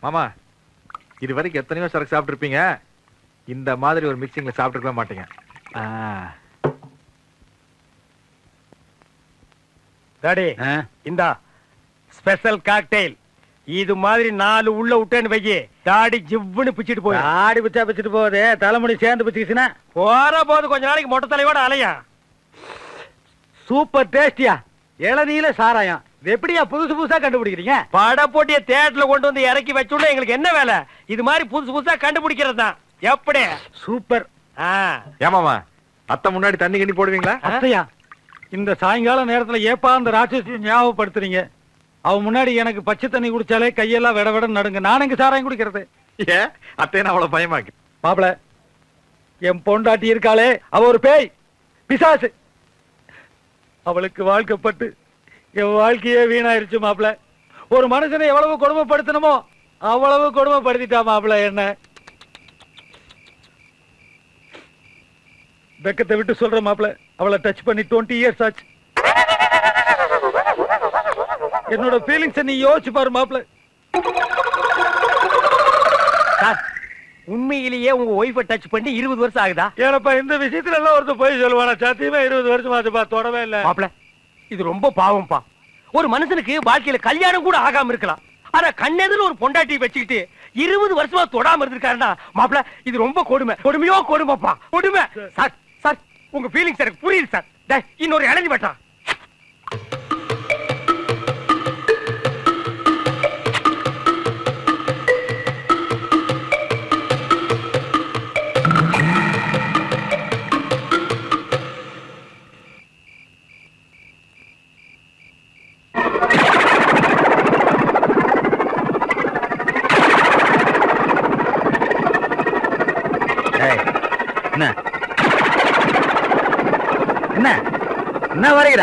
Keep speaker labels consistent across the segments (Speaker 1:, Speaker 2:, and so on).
Speaker 1: மாமா இது வரைக்கும் எத்தனையோ சரக்கு சாப்பிட்டுருப்பீங்க இந்த மாதிரி ஒரு மிக்சிங்ல சாப்பிட்டுருக்கவே மாட்டீங்க
Speaker 2: டாடி இந்தா ஸ்பெஷல் காக்டெயில் இது மாதிரி நாலு உள்ள விட்டேன்னு வைக்கி டாடி ஜிவ்வுன்னு பிச்சிட்டு போய்
Speaker 3: ஆடி பிச்சா பிச்சுட்டு போகுது தலைமுடி சேர்ந்து பிச்சுக்கிச்சுன்னா
Speaker 2: போற போது கொஞ்ச நாளைக்கு மொட்டை தலையோட அலையா
Speaker 3: சூப்பர் டேஸ்டியா இளநீல சாராயம் இது எப்படியா புதுசு புதுசா கண்டுபிடிக்கிறீங்க
Speaker 2: பட போட்டிய தேட்டர்ல கொண்டு வந்து இறக்கி வச்சுள்ள எங்களுக்கு என்ன வேலை இது மாதிரி புதுசு புதுசா கண்டுபிடிக்கிறது தான் எப்படி
Speaker 3: சூப்பர்
Speaker 2: ஆ.
Speaker 1: ஏமாமா அத்தை முன்னாடி தண்ணி கிண்ணி போடுவீங்களா
Speaker 3: அத்தையா இந்த சாயங்கால நேரத்துல ஏப்பா அந்த ராட்சசி ஞாபகப்படுத்துறீங்க அவ முன்னாடி எனக்கு பச்சை தண்ணி குடிச்சாலே கையெல்லாம் விட விட நடுங்க நான் எங்க சாராயம் குடிக்கிறது
Speaker 1: ஏ அத்தையை அவ்வளவு பயமாக்கி
Speaker 3: மாப்பிள என் பொண்டாட்டி இருக்காளே அவ ஒரு பேய் பிசாசு அவளுக்கு வாழ்க்கப்பட்டு என் வாழ்க்கையே வீணாயிருச்சு மாப்பிள ஒரு மனுஷனை எவ்வளவு கொடுமைப்படுத்தணுமோ அவ்வளவு கொடுமைப்படுத்திட்டா மாப்பிள என்ன வெக்கத்தை விட்டு சொல்ற மாப்பிள அவளை டச் பண்ணி டுவெண்ட்டி இயர்ஸ் ஆச்சு என்னோட ஃபீலிங்ஸ் நீ யோசிச்சு பாரு மாப்பிள
Speaker 2: சார் உண்மையிலேயே உங்க ஒய்ஃபை டச் பண்ணி இருபது வருஷம் ஆகுதா
Speaker 3: ஏனப்பா இந்த விஷயத்துல எல்லாம் ஒருத்தர் போய் சொல்லுவானா சத்தியமா இருபது வருஷம் ஆச்சுப்பா தொடவே இல்ல
Speaker 2: மாப்பிள இது ரொம்ப பாவம்ப்பா ஒரு மனுஷனுக்கு வாழ்க்கையில கல்யாணம் கூட ஆகாம இருக்கலாம் ஆனா கண்ணெதிர ஒரு பொண்டாட்டி வச்சுக்கிட்டு இருபது வருஷமா தொடாம இருந்திருக்காருன்னா மாப்பிள இது ரொம்ப கொடுமை கொடுமையோ கொடுமைப்பா கொடுமை சார் சார் உங்க ஃபீலிங்ஸ் எனக்கு புரியுது சார் டேய், இன்னொரு இளநி வெட்டா
Speaker 3: என்ன என்ன என்ன வரைகிற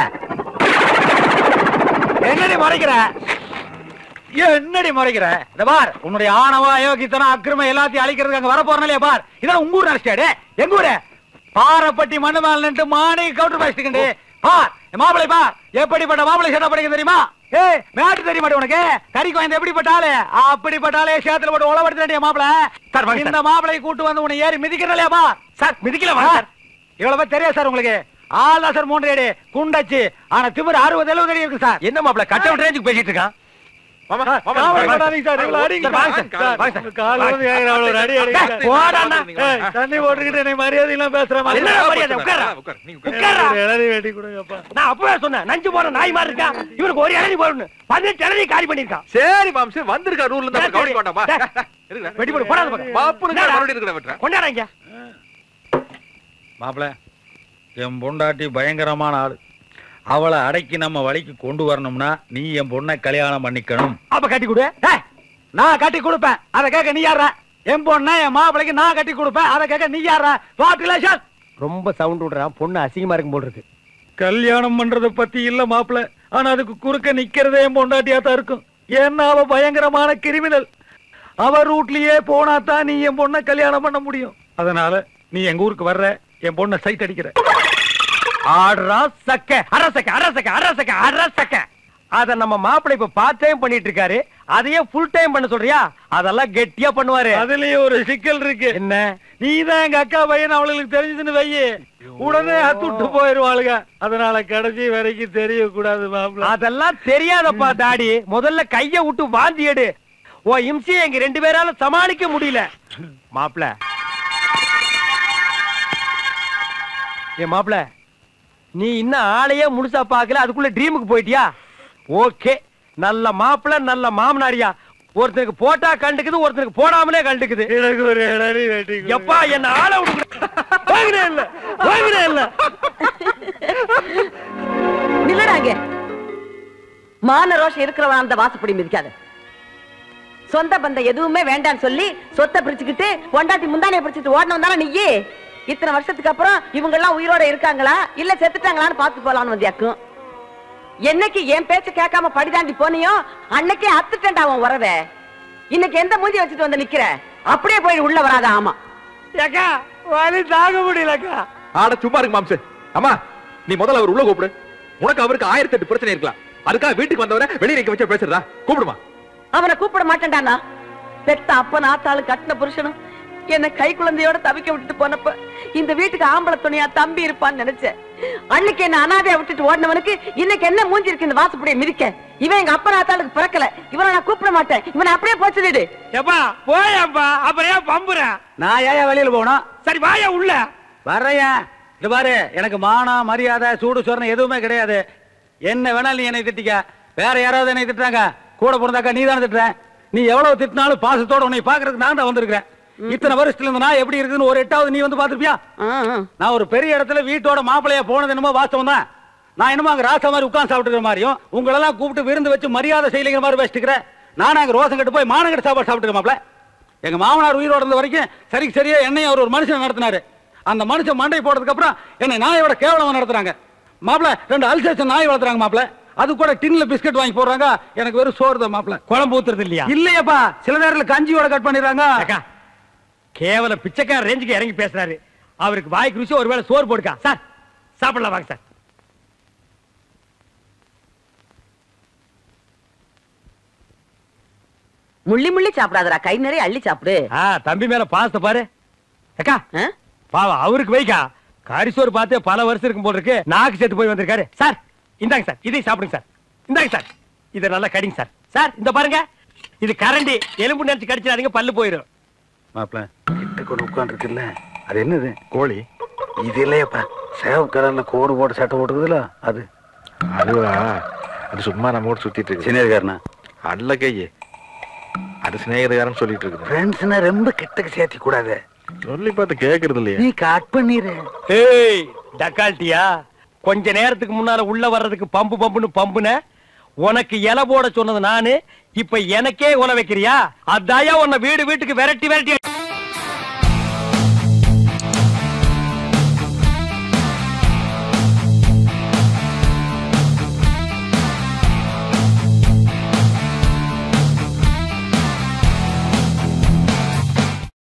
Speaker 3: என்னடி முறைக்கிற என்னடி முறைக்கிற இந்த பார் உன்னுடைய ஆணவ அயோக்கித்தனம் அக்கிரமம் எல்லாத்தையும் அழிக்கிறதுக்கு அங்க வர போறனாலே பார் இதான் உங்க ஊர் நினைச்சாடு எங்க ஊரு பாரப்பட்டி மண்ணு மேல நின்று மானி கவுண்டர் பேசிட்டு பார் இந்த மாப்பிளை பார் எப்படிப்பட்ட மாப்பிளை சேட்டை படிக்க தெரியுமா ஏய் மேட்டு தெரிய மாட்டே உனக்கு கறிக்கு வாய்ந்த எப்படிப்பட்ட ஆளு அப்படிப்பட்ட ஆளே சேத்துல போட்டு உழவடுத்த மாப்பிளை
Speaker 2: சார், வாங்க சார்.
Speaker 3: இந்த மாப்பிளை கூட்டு வந்து உன்னை ஏறி மிதிக்கிறலையா பார்
Speaker 2: சார் மிதிக்கல வாங்க சார்
Speaker 3: இவ்வளவு பேர் தெரியாது சார் உங்களுக்கு ஆள் தான் சார் மூன்று அடி குண்டாச்சு ஆனா திமிர் அறுபது எழுபது அடி இருக்கு சார்
Speaker 2: என்ன மாப்பிள கட் அவுட் ரேஞ்சுக்கு பேசிட்டு இருக்கான்
Speaker 1: மாமா
Speaker 3: சார்,
Speaker 1: மாமா,
Speaker 3: காவல்
Speaker 1: வாங்க.
Speaker 3: பண்ணாதீங்க சார், இவ்வளவு அடிங்க
Speaker 2: சார், வாங்க
Speaker 3: சார்.
Speaker 2: சார்,
Speaker 3: சார்,
Speaker 2: வாங்க சார்.
Speaker 3: கால் வந்து கேக்குற அவ்வளவு ஒரு அடி அடிங்க சார்.
Speaker 2: போடாண்ணா.
Speaker 3: ஏய், தண்ணி போட்டுக்கிட்டு என்னை மரியாதை எல்லாம் பேசுற மாதிரி
Speaker 2: என்னடா மரியாதை? உட்கார்றா.
Speaker 1: உட்கார், நீங்க உட்கார்.
Speaker 2: உட்கார்றா.
Speaker 3: ஒரு இளநீ வெட்டி கொடுங்கப்பா
Speaker 2: நான் அப்பவே சொன்னேன் நஞ்சு போற நாய் மாதிரி இருக்கா இவனுக்கு ஒரு இளநி போடணும் பதினெட்டு இளநி காலி பண்ணிருக்கான்
Speaker 1: சரி மாம்சே வந்திருக்கா ரூல்ல இருந்து
Speaker 2: சரி,
Speaker 1: கவனிக்க வேண்டாமா
Speaker 2: சரி. வெட்டி போடு, போடாத பக்கம்.
Speaker 1: மாப்புனுங்க
Speaker 2: என்னடா?
Speaker 1: மறுபடியும் இருக்கிற வெட்டுறேன்
Speaker 2: கொண்டாடாங்க
Speaker 3: மாப்பிள என் பொண்டாட்டி பயங்கரமான ஆளு அவளை அடக்கி நம்ம வழிக்கு கொண்டு வரணும்னா நீ என் பொண்ணை கல்யாணம் பண்ணிக்கணும்
Speaker 2: அப்ப கட்டி கொடு
Speaker 3: ஏய், நான் கட்டி கொடுப்பேன் அதை கேட்க நீ யாரா என் பொண்ணை என் மாப்பிளைக்கு நான் கட்டி கொடுப்பேன் அதை கேட்க நீ யாரா பாப்புலேஷன்
Speaker 2: ரொம்ப சவுண்ட் விடுறான் பொண்ணு அசிங்கமா இருக்கும் போல் இருக்கு
Speaker 3: கல்யாணம் பண்றத பத்தி இல்ல மாப்பிள ஆனா அதுக்கு குறுக்க நிக்கிறதே என் பொண்டாட்டியா தான் இருக்கும் ஏன்னா அவ பயங்கரமான கிரிமினல் அவ ரூட்லயே போனா தான் நீ என் பொண்ணை கல்யாணம் பண்ண முடியும் அதனால நீ எங்க ஊருக்கு வர்ற என் பொண்ணை சைட் அடிக்கிற
Speaker 2: ஆடுறா சக்க அரசக்க அரசக்க அரசக்க அரசக்க அத நம்ம மாப்பிள்ளை இப்ப பார்ட் டைம் பண்ணிட்டு இருக்காரு அதையே ஃபுல் டைம் பண்ண சொல்றியா அதெல்லாம் கெட்டியா பண்ணுவாரு
Speaker 3: அதுலயே ஒரு சிக்கல் இருக்கு
Speaker 2: என்ன
Speaker 3: நீ தான் எங்க அக்கா பையன் அவளுக்கு தெரிஞ்சதுன்னு வையே உடனே அத்துட்டு போயிருவாளுங்க அதனால கடைசி வரைக்கும் தெரியக்கூடாது மாப்பிள
Speaker 2: அதெல்லாம் தெரியாதப்பா டாடி முதல்ல கைய விட்டு வாந்தி எடு ஓ இம்சியை எங்க ரெண்டு பேரால சமாளிக்க முடியல மாப்பிள ஏ மாப்பிள நீ இன்னும் ஆளையே முழுசா பார்க்கல அதுக்குள்ள ட்ரீமுக்கு போயிட்டியா ஓகே நல்ல மாப்பிள நல்ல மாமனாரியா ஒருத்தனுக்கு போட்டா கண்டுக்குது ஒருத்தனுக்கு போடாமலே கண்டுக்குது
Speaker 3: எனக்கு ஒரு இளநீ வெட்டி கொடு.
Speaker 2: எப்பா என்ன ஆள விடுங்க வாங்கினே இல்ல வாங்கினே இல்ல
Speaker 4: நில்லடாங்க மான ரோஷம் இருக்கிறவன் அந்த வாசப்படி மிதிக்காத சொந்த பந்தம் எதுவுமே வேண்டாம்னு சொல்லி சொத்தை பிரிச்சுக்கிட்டு பொண்டாட்டி முந்தானைய பிரிச்சுட்டு ஓடணும் தானே நீயே இத்தனை வருஷத்துக்கு அப்புறம் இவங்க எல்லாம் உயிரோட இருக்காங்களா இல்ல செத்துட்டாங்களான்னு பார்த்து போலான்னு வந்தியாக்கும் என்னைக்கு என் பேச்ச கேட்காம படிதாண்டி போனியோ அன்னைக்கே அத்துட்டேன்டா அவன் உறவ இன்னைக்கு எந்த மூஞ்சி வச்சுட்டு வந்து நிக்கிற அப்படியே போய் உள்ள வராத ஆமா
Speaker 2: ஏக்கா வலி தாங்க முடியலக்கா
Speaker 1: ஆட சும்மா இருக்கு மாம்சே அம்மா நீ முதல்ல அவர் உள்ள கூப்பிடு உனக்கு அவருக்கு ஆயிரத்தி எட்டு பிரச்சனை இருக்கலாம் அதுக்காக வீட்டுக்கு வந்தவரை வெளியே நிக்க வச்சு பேசுறதா கூப்பிடுமா
Speaker 4: அவனை கூப்பிட மாட்டேன்டா நான் பெத்த அப்பன் ஆத்தாளு கட்டின புருஷனும் என்ன கை குழந்தையோட தவிக்க விட்டுட்டு போனப்ப இந்த வீட்டுக்கு ஆம்பளை துணியா தம்பி இருப்பான்னு நினைச்சேன் அன்னைக்கு என்ன அனாதையா விட்டுட்டு ஓடினவனுக்கு இன்னைக்கு என்ன மூஞ்சி இருக்கு இந்த வாசப்படியை மிதிக்க இவன் எங்க அப்பன் ஆத்தாளுக்கு பிறக்கல இவனை நான் கூப்பிட மாட்டேன் இவனை அப்படியே போச்சுடு
Speaker 2: ஏப்பா போயப்பா அப்புறம் ஏன் பம்புறேன்
Speaker 3: நான் ஏன் வெளியில போகணும்
Speaker 2: சரி வாயா உள்ள
Speaker 3: வர்றேன் இது பாரு எனக்கு மானம் மரியாதை சூடு சொரணை எதுவுமே கிடையாது என்ன வேணாலும் நீ என்னை திட்டிக்க வேற யாராவது என்னை திட்டுறாங்க கூட பிறந்தாக்கா நீ தானே திட்டுற நீ எவ்வளவு திட்டினாலும் பாசத்தோட உன்னை பாக்குறதுக்கு நான் தான் வந்திருக்கிறேன் இத்தனை வருஷத்துல இருந்து நான் எப்படி இருக்குன்னு ஒரு எட்டாவது நீ வந்து பாத்துருப்பியா நான் ஒரு பெரிய இடத்துல வீட்டோட மாப்பிளைய போனது என்னமோ வாஸ்தவம் தான் நான் என்னமோ அங்க ராசா மாதிரி உட்கார்ந்து சாப்பிட்டுக்கிற மாதிரியும் உங்களெல்லாம் கூப்பிட்டு விருந்து வச்சு மரியாதை செய்யலைங்கிற மாதிரி வச்சுக்கிறேன் நான் அங்க ரோசம் கட்டு போய் மானங்கட்டு சாப்பாடு சாப்பிட்டுக்கிற மாப்பிள எங்க மாமனார் உயிரோட இருந்த வரைக்கும் சரிக்கு சரியா என்னையும் அவர் ஒரு மனுஷன் நடத்தினாரு அந்த மனுஷன் மண்டை போடுறதுக்கு அப்புறம் என்னை நாயோட கேவலமா நடத்துறாங்க மாப்பிள ரெண்டு அல்சேஷன் நாய் வளர்த்துறாங்க மாப்பிள அது கூட டின்ல பிஸ்கட் வாங்கி போடுறாங்க எனக்கு வெறும் சோறு தான் மாப்பிள
Speaker 2: குழம்பு ஊத்துறது இல்லையா
Speaker 3: இல்லையப்பா சில நேரத்துல கஞ்சியோட கட் பண்ணிடுறாங்க
Speaker 2: அக்கா கேவல பிச்சைக்கார ரேஞ்சுக்கு இறங்கி பேசுறாரு அவருக்கு வாய்க்கு ருசி ஒருவேளை சோறு போடுக்கா சார் சாப்பிடலாம் வாங்க சார்
Speaker 4: முள்ளி முள்ளி சாப்பிடாதடா கை நிறைய அள்ளி சாப்பிடு
Speaker 2: ஆ தம்பி மேல பாசத்தை பாரு அக்கா
Speaker 4: ஆ?
Speaker 2: பாவம் அவருக்கு வைக்கா கரிசோறு பார்த்து பல வருஷம் இருக்கும் போல இருக்கு நாக்கு செத்து போய் வந்திருக்காரு சார் இந்தாங்க சார் இதையும் சாப்பிடுங்க சார் இந்தாங்க சார் இதை நல்லா கடிங்க சார் சார் இந்த பாருங்க இது கரண்டி எலும்பு நினைச்சு கடிச்சிடாதீங்க பல்லு போயிடும்
Speaker 3: மாப்பிள கிட்ட கூட உட்காந்துருக்குல்ல அது என்னது
Speaker 1: கோழி
Speaker 3: இது இல்லையப்பா சேவ் கலர்ல கோடு போட்டு சட்டை போட்டுக்குதுல அது
Speaker 1: அதுவா அது சும்மா நம்ம கூட சுத்திட்டு இருக்கு
Speaker 3: சின்னதுக்காரனா
Speaker 1: அல்ல கையே அது சிநேகிதக்காரன் சொல்லிட்டு இருக்குது
Speaker 3: ஃப்ரெண்ட்ஸ்னா ரொம்ப கிட்டக்கு சேர்த்தி கூடாது
Speaker 1: சொல்லி பார்த்து கேக்குறது இல்லையா
Speaker 3: நீ கட் பண்ணிரு
Speaker 2: ஏய் டக்கால்ட்டியா கொஞ்ச நேரத்துக்கு முன்னால உள்ள வர்றதுக்கு பம்பு பம்புன்னு பம்புன உனக்கு இலை போட சொன்னது நானு இப்ப எனக்கே உல வைக்கிறியா அதாயா உன்னை வீடு வீட்டுக்கு விரட்டி விரட்டி